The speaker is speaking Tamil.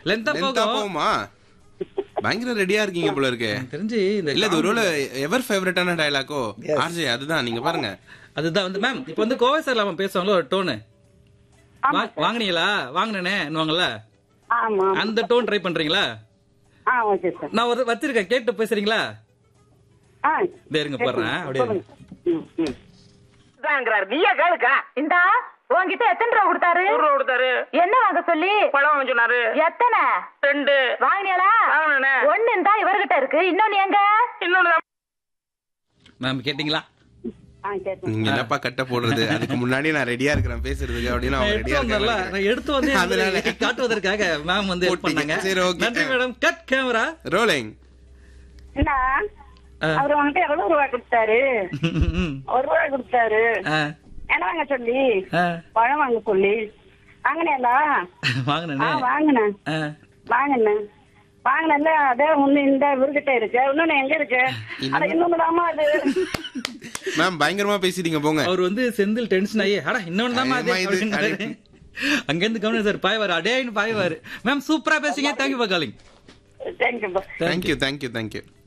லென்த்தா லென்த்தா போகும் போகுமா பயங்கர ரெடியா இருக்கீங்க போல இருக்கு எனக்கு தெரிஞ்சு இந்த இல்ல இது ஒருவேளை எவர் ஃபேவரட்டான டயலாக்கோ Yes. ஆர்ஜே அதுதான் நீங்க பாருங்க அதுதான் வந்து மேம் இப்போ வந்து கோவை சார்ல அவன் பேசுவாங்களோ ஒரு டோனு வாங்குனீங்களா வாங்கினேன்னுவாங்கல்ல ஆமா அந்த டோன் ட்ரை பண்றீங்களா ஆ ஓகே சார் நான் ஒரு வச்சிருக்கேன் கேட்டு பேசுறீங்களா ஆ இதோ இருங்க போடுறேன் அப்படியே இருங்க. ம், ம். தாங்கிறாரு நீயே கேளுக்கா இந்தா உன்கிட்ட எத்தனை ரூபா கொடுத்தாரு நூறு ரூபா கொடுத்தாரு என்ன வாங்க சொல்லி பழம் வாங்க சொன்னாரு எத்தனை ரெண்டு வாங்கினியாளா வாங்கினேனே. ஒண்ணு இருந்தா இவர்கிட்ட இருக்கு இன்னொன்னு எங்க இன்னொன்னு தான் மேம் கேட்டீங்களா ஆ கேட்டேன் நீங்க என்னப்பா கட்ட போடுறது அதுக்கு முன்னாடி நான் ரெடியா இருக்கிறேன் பேசுறதுக்கு அப்படின்னு நான் அவங்க எடுத்து ரெடியா வந்தேன்ல இருக்காங்க நான் எடுத்து வந்து அதனால. உங்களுக்கு காட்டுவதற்காக மேம் வந்து ஹெல்ப் போட்டீங்க. பண்ணாங்க சரி, okay. நன்றி மேடம் கட் கேமரா ரோலிங் என்ன அவர் வந்துட்டு எவ்வளவு ரூபாய் கொடுத்தாரு ஒரு ரூபாய் கொடுத்தாரு என்ன வாங்க சொல்லி பழம் வாங்க சொல்லி வாங்கினேங்களா ஆ வாங்கினே வாங்கினேன் வாங்கினேன் வாங்கினேன்ல அதே ஒண்ணு இந்த இவர்கிட்ட இருக்கு இன்னொன்னு எங்க இருக்கு அட இன்னொன்னு தாமா அது மேம் பயங்கரமா பேசிட்டீங்க போங்க அவர் வந்து செந்தில் டென்ஷன் ஆகி அடா இன்னொன்னு தான் ஆமா, இது அப்படின்னாரு அங்க இருந்து கவனம் சார் பாய்வாரு அடேன்னு பாய்வாரு மேம் சூப்பரா பேசுங்க thank you for calling thank you thank you thank you thank you